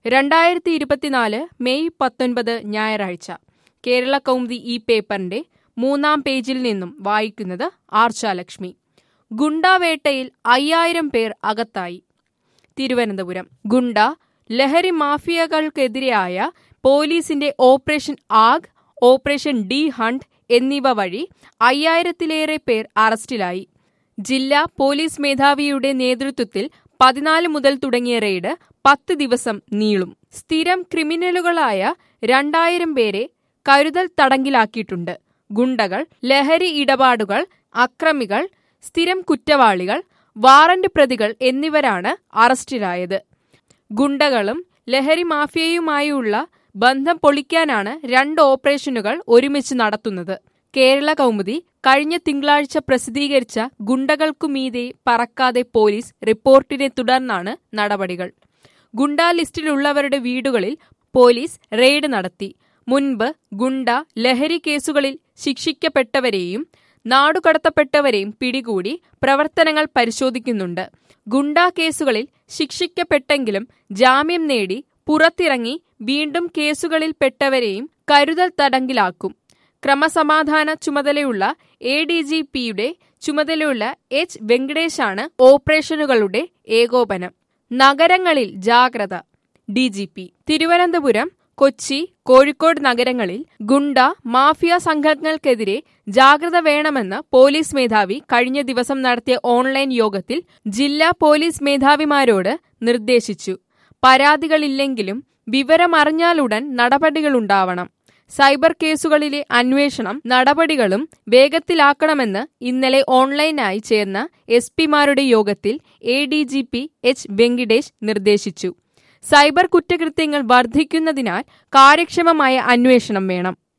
രണ്ടായിരത്തി ഇരുപത്തിനാല് മെയ് പത്തൊൻപത് ഞായറാഴ്ച കേരള കൗമുദി ഈ പേപ്പറിന്റെ മൂന്നാം പേജിൽ നിന്നും വായിക്കുന്നത് ആർച്ചാലക്ഷ്മി ഗുണ്ടാവേട്ടയിൽ അയ്യായിരം പേർ അകത്തായി തിരുവനന്തപുരം ഗുണ്ട ലഹരി മാഫിയകൾക്കെതിരായ പോലീസിന്റെ operation Aag operation D hunt എന്നിവ വഴി അയ്യായിരത്തിലേറെ പേർ അറസ്റ്റിലായി ജില്ലാ പോലീസ് മേധാവിയുടെ നേതൃത്വത്തിൽ പതിനാല് മുതൽ തുടങ്ങിയ റെയ്ഡ് പത്ത് ദിവസം നീളും സ്ഥിരം ക്രിമിനലുകളായ രണ്ടായിരം പേരെ കരുതൽ തടങ്കിലാക്കിയിട്ടുണ്ട് ഗുണ്ടകൾ ലഹരി ഇടപാടുകൾ അക്രമികൾ സ്ഥിരം കുറ്റവാളികൾ വാറന്റ് പ്രതികൾ എന്നിവരാണ് അറസ്റ്റിലായത് ഗുണ്ടകളും ലഹരി മാഫിയയുമായുള്ള ബന്ധം പൊളിക്കാനാണ് രണ്ട് ഓപ്പറേഷനുകൾ ഒരുമിച്ച് നടത്തുന്നത് കേരള കൗമുദി കഴിഞ്ഞ തിങ്കളാഴ്ച പ്രസിദ്ധീകരിച്ച ഗുണ്ടകൾക്കുമീതെ പറക്കാതെ പോലീസ് റിപ്പോർട്ടിനെ തുടർന്നാണ് നടപടികൾ ഗുണ്ടാ ലിസ്റ്റിലുള്ളവരുടെ വീടുകളിൽ പോലീസ് റെയ്ഡ് നടത്തി മുൻപ് ഗുണ്ട ലഹരി കേസുകളിൽ ശിക്ഷിക്കപ്പെട്ടവരെയും നാടുകടത്തപ്പെട്ടവരെയും പിടികൂടി പ്രവർത്തനങ്ങൾ പരിശോധിക്കുന്നുണ്ട് ഗുണ്ടാ കേസുകളിൽ ശിക്ഷിക്കപ്പെട്ടെങ്കിലും ജാമ്യം നേടി പുറത്തിറങ്ങി വീണ്ടും കേസുകളിൽ പെട്ടവരെയും കരുതൽ തടങ്കിലാക്കും ക്രമസമാധാന ചുമതലയുള്ള എ ഡി ജി പിയുടെ ചുമതലയുള്ള എച്ച് വെങ്കടേഷാണ് ഓപ്പറേഷനുകളുടെ ഏകോപനം നഗരങ്ങളിൽ ജാഗ്രത D G P Thiruvananthapuram Kochi Kozhikode നഗരങ്ങളിൽ ഗുണ്ട മാഫിയ സംഘങ്ങൾക്കെതിരെ ജാഗ്രത വേണമെന്ന് പോലീസ് മേധാവി കഴിഞ്ഞ ദിവസം നടത്തിയ ഓൺലൈൻ യോഗത്തിൽ ജില്ലാ പോലീസ് മേധാവിമാരോട് നിർദ്ദേശിച്ചു പരാതികളില്ലെങ്കിലും വിവരമറിഞ്ഞാലുടൻ നടപടികളുണ്ടാവണം സൈബർ കേസുകളിലെ അന്വേഷണം നടപടികളും വേഗത്തിലാക്കണമെന്ന് ഇന്നലെ ഓൺലൈനായി ചേർന്ന എസ് പിമാരുടെ യോഗത്തിൽ A D G P H Venkatesh നിർദ്ദേശിച്ചു സൈബർ കുറ്റകൃത്യങ്ങൾ വർദ്ധിക്കുന്നതിനാൽ കാര്യക്ഷമമായ അന്വേഷണം വേണം